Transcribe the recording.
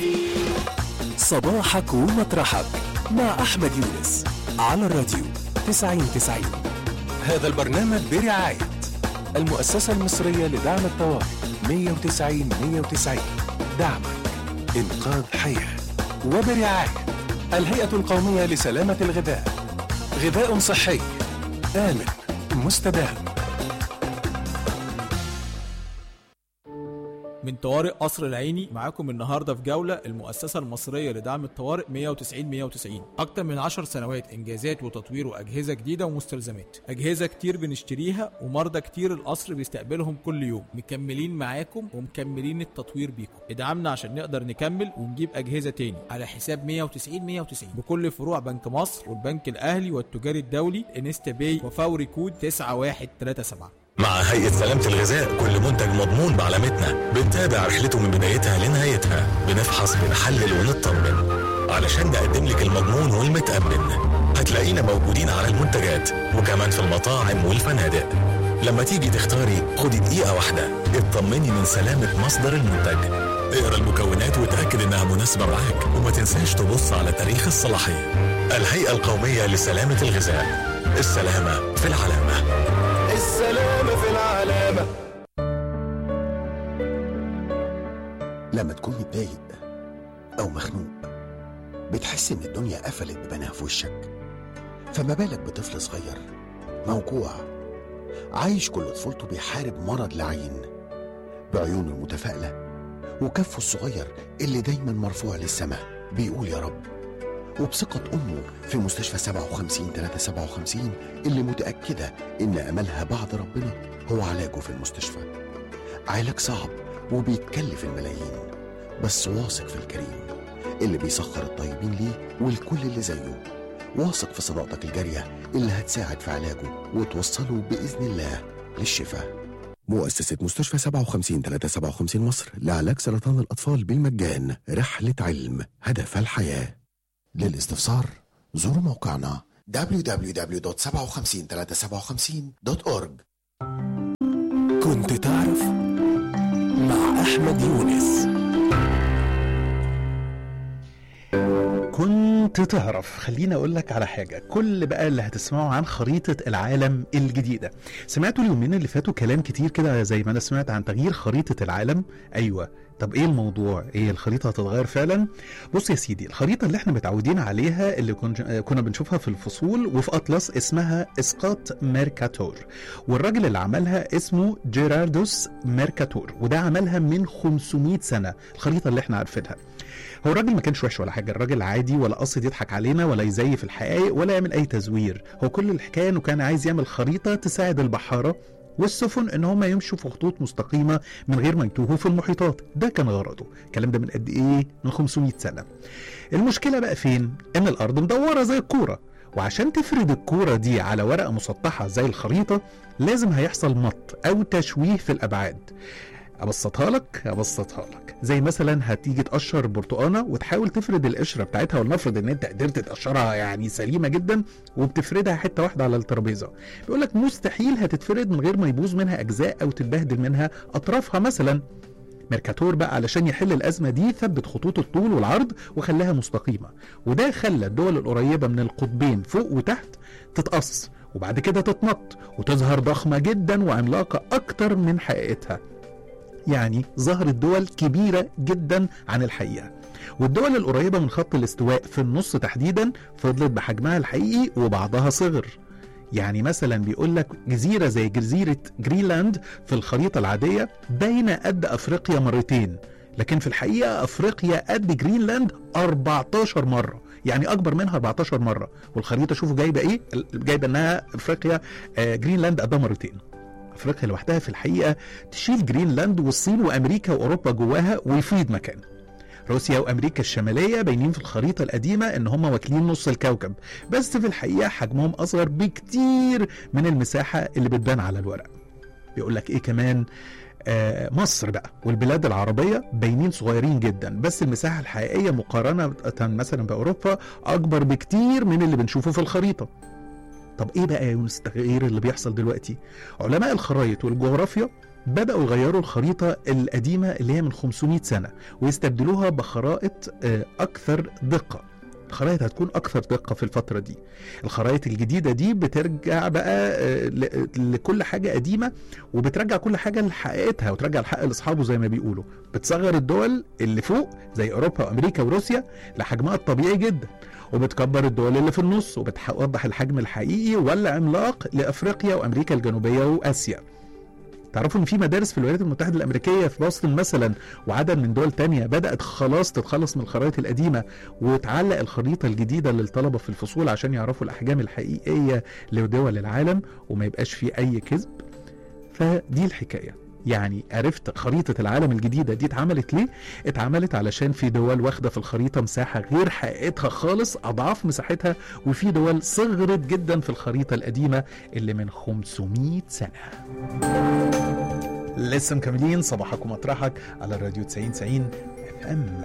صباحك ومطرحك مع أحمد يونس على الراديو 9090 هذا البرنامج برعاية المؤسسة المصرية لدعم الطوارئ 190 190 دعمك إنقاذ حياة وبرعاية الهيئة القومية لسلامة الغذاء غذاء صحي آمن مستدام من طوارئ قصر العيني معاكم النهارده في جوله المؤسسه المصريه لدعم الطوارئ 190 190 اكتر من 10 سنوات انجازات وتطوير واجهزه جديده ومستلزمات اجهزه كتير بنشتريها ومرضى كتير القصر بيستقبلهم كل يوم مكملين معاكم ومكملين التطوير بيكم ادعمنا عشان نقدر نكمل ونجيب اجهزه تاني على حساب 190 190 بكل فروع بنك مصر والبنك الاهلي والتجاري الدولي انستا باي وفوري كود 9137 مع هيئة سلامة الغذاء كل منتج مضمون بعلامتنا بنتابع رحلته من بدايتها لنهايتها بنفحص بنحلل ونطمن علشان نقدم لك المضمون والمتأمن هتلاقينا موجودين على المنتجات وكمان في المطاعم والفنادق لما تيجي تختاري خدي دقيقة واحدة اطمني من سلامة مصدر المنتج اقرا المكونات وتأكد انها مناسبة معاك وما تنساش تبص على تاريخ الصلاحية الهيئة القومية لسلامة الغذاء السلامة في العلامة السلامة في العلامة لما تكون متضايق أو مخنوق بتحس إن الدنيا قفلت ببناها في وشك فما بالك بطفل صغير موجوع عايش كل طفولته بيحارب مرض لعين بعيونه المتفائلة وكفه الصغير اللي دايما مرفوع للسماء بيقول يا رب وبثقة أمه في مستشفى 57 357 اللي متأكدة إن أملها بعد ربنا هو علاجه في المستشفى علاج صعب وبيتكلف الملايين بس واثق في الكريم اللي بيسخر الطيبين ليه والكل اللي زيه واثق في صداقتك الجارية اللي هتساعد في علاجه وتوصله بإذن الله للشفاء مؤسسة مستشفى 57 357 مصر لعلاج سرطان الأطفال بالمجان رحلة علم هدف الحياة للاستفسار زوروا موقعنا www.57357.org كنت تعرف مع أحمد يونس كنت تعرف خليني اقول لك على حاجه كل بقى اللي هتسمعه عن خريطه العالم الجديده سمعتوا اليومين اللي فاتوا كلام كتير كده زي ما انا سمعت عن تغيير خريطه العالم ايوه طب ايه الموضوع ايه الخريطه هتتغير فعلا بص يا سيدي الخريطه اللي احنا متعودين عليها اللي كن- كنا بنشوفها في الفصول وفي اطلس اسمها اسقاط ميركاتور والراجل اللي عملها اسمه جيراردوس ميركاتور وده عملها من 500 سنه الخريطه اللي احنا عارفينها هو الراجل ما كانش وحش ولا حاجه الراجل عادي ولا قصد يضحك علينا ولا يزيف الحقائق ولا يعمل اي تزوير هو كل الحكايه انه كان عايز يعمل خريطه تساعد البحاره والسفن ان هم يمشوا في خطوط مستقيمه من غير ما يتوهوا في المحيطات ده كان غرضه الكلام ده من قد ايه من 500 سنه المشكله بقى فين ان الارض مدوره زي الكوره وعشان تفرد الكوره دي على ورقه مسطحه زي الخريطه لازم هيحصل مط او تشويه في الابعاد ابسطها لك ابسطها لك زي مثلا هتيجي تقشر برتقانه وتحاول تفرد القشره بتاعتها ولنفرض ان انت قدرت تقشرها يعني سليمه جدا وبتفردها حته واحده على الترابيزه بيقول لك مستحيل هتتفرد من غير ما يبوظ منها اجزاء او تتبهدل منها اطرافها مثلا ميركاتور بقى علشان يحل الازمه دي ثبت خطوط الطول والعرض وخلاها مستقيمه وده خلى الدول القريبه من القطبين فوق وتحت تتقص وبعد كده تتمط وتظهر ضخمه جدا وعملاقه اكتر من حقيقتها يعني ظهرت دول كبيرة جدا عن الحقيقة والدول القريبة من خط الاستواء في النص تحديدا فضلت بحجمها الحقيقي وبعضها صغر يعني مثلا بيقول لك جزيرة زي جزيرة جرينلاند في الخريطة العادية باينة قد أفريقيا مرتين لكن في الحقيقة أفريقيا قد جرينلاند 14 مرة يعني أكبر منها 14 مرة والخريطة شوفوا جايبة إيه جايبة إنها أفريقيا آه، جرينلاند قدها مرتين افريقيا لوحدها في الحقيقه تشيل جرينلاند والصين وامريكا واوروبا جواها ويفيض مكان روسيا وامريكا الشماليه باينين في الخريطه القديمه ان هم واكلين نص الكوكب بس في الحقيقه حجمهم اصغر بكتير من المساحه اللي بتبان على الورق بيقول لك ايه كمان آه مصر بقى والبلاد العربيه باينين صغيرين جدا بس المساحه الحقيقيه مقارنه مثلا باوروبا اكبر بكتير من اللي بنشوفه في الخريطه طب ايه بقى يا يونس التغيير اللي بيحصل دلوقتي علماء الخرايط والجغرافيا بدأوا يغيروا الخريطة القديمة اللي هي من 500 سنة ويستبدلوها بخرائط آه، أكثر دقة الخرائط هتكون أكثر دقة في الفترة دي الخرائط الجديدة دي بترجع بقى آه، ل- لكل حاجة قديمة وبترجع كل حاجة لحقيقتها وترجع الحق لأصحابه زي ما بيقولوا بتصغر الدول اللي فوق زي أوروبا وأمريكا وروسيا لحجمها الطبيعي جدا وبتكبر الدول اللي في النص وبتوضح الحجم الحقيقي والعملاق لأفريقيا وأمريكا الجنوبية وآسيا تعرفوا ان في مدارس في الولايات المتحده الامريكيه في بoston مثلا وعدد من دول تانية بدات خلاص تتخلص من الخرائط القديمه وتعلق الخريطه الجديده للطلبه في الفصول عشان يعرفوا الاحجام الحقيقيه لدول العالم وما يبقاش في اي كذب فدي الحكايه يعني عرفت خريطة العالم الجديدة دي اتعملت ليه؟ اتعملت علشان في دول واخدة في الخريطة مساحة غير حقيقتها خالص أضعاف مساحتها وفي دول صغرت جدا في الخريطة القديمة اللي من 500 سنة لسه مكملين صباحك ومطرحك على الراديو 90 90 اف ام